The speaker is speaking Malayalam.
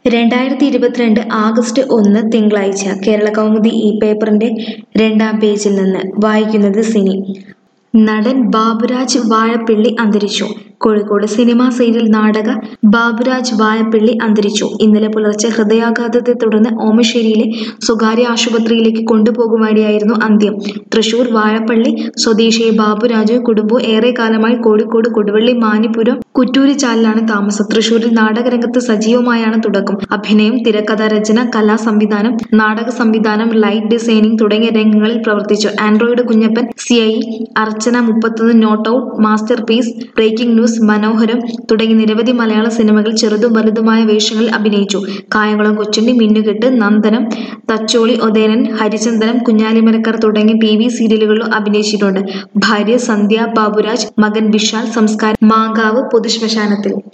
രണ്ടായിരത്തി ഇരുപത്തിരണ്ട് ആഗസ്റ്റ് ഒന്ന് തിങ്കളാഴ്ച കേരള കൗമുദി ഈ പേപ്പറിന്റെ രണ്ടാം പേജിൽ നിന്ന് വായിക്കുന്നത് സിനി നടൻ ബാബുരാജ് വാഴപ്പിള്ളി അന്തരിച്ചു കോഴിക്കോട് സിനിമാ സീരിയൽ നാടക ബാബുരാജ് വാഴപ്പിള്ളി അന്തരിച്ചു ഇന്നലെ പുലർച്ചെ ഹൃദയാഘാതത്തെ തുടർന്ന് ഓമശ്ശേരിയിലെ സ്വകാര്യ ആശുപത്രിയിലേക്ക് കൊണ്ടുപോകുവാനിടെയായിരുന്നു അന്ത്യം തൃശൂർ വാഴപ്പള്ളി സ്വദേശി ബാബുരാജ് കുടുംബവും ഏറെക്കാലമായി കോഴിക്കോട് കൊടുവള്ളി മാനിപുരം കുറ്റൂരിച്ചാലിലാണ് താമസം തൃശൂരിൽ നാടകരംഗത്ത് സജീവമായാണ് തുടക്കം അഭിനയം തിരക്കഥ രചന കലാ സംവിധാനം നാടക സംവിധാനം ലൈറ്റ് ഡിസൈനിങ് തുടങ്ങിയ രംഗങ്ങളിൽ പ്രവർത്തിച്ചു android Kunjappan C I Archana മുപ്പത്തൊന്ന് not out masterpiece breaking news Manoharam തുടങ്ങി നിരവധി മലയാള സിനിമകൾ ചെറുതും വലുതുമായ വേഷങ്ങളിൽ അഭിനയിച്ചു കായംകുളം കൊച്ചുണ്ണി മിന്നുകെട്ട് നന്ദനം തച്ചോളി ഒതേനൻ ഹരിചന്ദനം കുഞ്ഞാലിമരക്കാർ തുടങ്ങി ടി വി സീരിയലുകളിലും അഭിനയിച്ചിട്ടുണ്ട് ഭാര്യ സന്ധ്യ ബാബുരാജ് മകൻ വിശാൽ സംസ്കാരം മാങ്കാവ് പൊതുശ്മശാനത്തിൽ